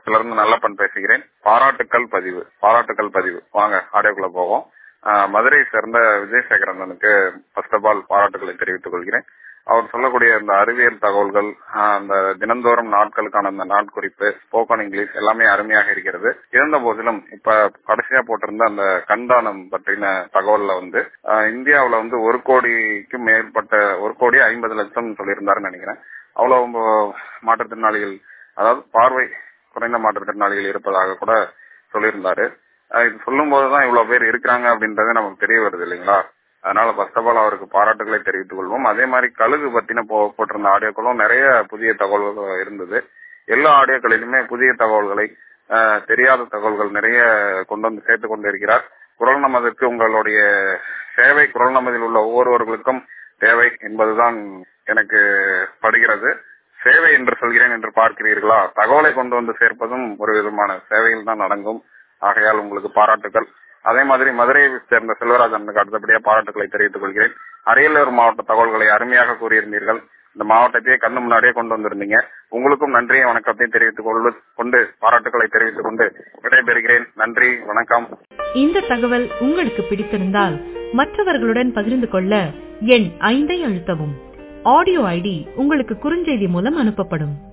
இதுல இருந்து நல்லப்பன் பேசுகிறேன் பாராட்டுக்கள் பதிவு பாராட்டுக்கள் பதிவு வாங்க ஆடியோக்குள்ள போவோம் ஆஹ் மதுரை சேர்ந்த விஜயசேகர் அண்ணனுக்கு ஃபர்ஸ்ட் ஆஃப் ஆல் பாராட்டுகளை தெரிவித்துக் கொள்கிறேன் அவர் சொல்லக்கூடிய அந்த அறிவியல் தகவல்கள் ஆஹ் அந்த தினந்தோறும் நாட்களுக்கான அந்த நாட்குறிப்பு ஸ்போக்கன் இங்கிலீஷ் எல்லாமே அருமையாக இருக்கிறது இருந்த போதிலும் இப்ப கடைசியா போட்டிருந்த அந்த கண்தானம் பற்றின தகவல்ல வந்து ஆஹ் இந்தியாவுல வந்து ஒரு கோடிக்கும் மேற்பட்ட ஒரு கோடி ஐம்பது லட்சம் சொல்லியிருந்தாருன்னு நினைக்கிறேன் அவ்வளவு மாற்றுத்திறனாளிகள் அதாவது பார்வை குறைந்த மாற்றுத்திறனாளிகள் இருப்பதாக கூட சொல்லியிருந்தாரு ஆஹ் இது சொல்லும் போதுதான் இவ்வளவு பேர் இருக்கிறாங்க அப்படின்றது நமக்கு தெரிய வருது இல்லைங்களா அதனால ஃபர்ஸ்ட் ஆஃப் ஆல் அவருக்கு பாராட்டுகளை தெரிவித்துக் கொள்வோம் அதே மாதிரி கழுகு பத்தின போ- போட்டிருந்த ஆடியோக்களும் நிறைய புதிய தகவல்கள் இருந்தது எல்லா ஆடியோக்களிலுமே புதிய தகவல்களை ஆஹ் தெரியாத தகவல்கள் நிறைய கொண்டு வந்து சேர்த்து கொண்டு இருக்கிறார் குரல் நமதுக்கு உங்களுடைய சேவை குரல் நமதில் உள்ள ஒவ்வொருவர்களுக்கும் தேவை என்பதுதான் எனக்கு படுகிறது சேவை என்று சொல்கிறேன் என்று பார்க்கிறீர்களா தகவலை கொண்டு வந்து சேர்ப்பதும் ஒரு விதமான சேவையில் தான் அடங்கும் ஆகையால் உங்களுக்கு பாராட்டுகள் அதே மாதிரி மதுரையை சேர்ந்த செல்வராஜனுக்கு அடுத்தபடியாக பாராட்டுகளை தெரிவித்துக் கொள்கிறேன் அரியலூர் மாவட்ட தகவல்களை அருமையாக கூறியிருந்தீர்கள் இந்த மாவட்டத்தையே கண்ணு முன்னாடியே கொண்டு வந்திருந்தீங்க உங்களுக்கும் நன்றியை வணக்கத்தையும் தெரிவித்துக் கொள்ளு கொண்டு பாராட்டுகளை தெரிவித்துக் கொண்டு விடைபெறுகிறேன் நன்றி வணக்கம் இந்த தகவல் உங்களுக்கு பிடித்திருந்தால் மற்றவர்களுடன் பகிர்ந்து கொள்ள எண் ஐந்தை அழுத்தவும் ஆடியோ ஐடி உங்களுக்கு குறுஞ்செய்தி மூலம் அனுப்பப்படும்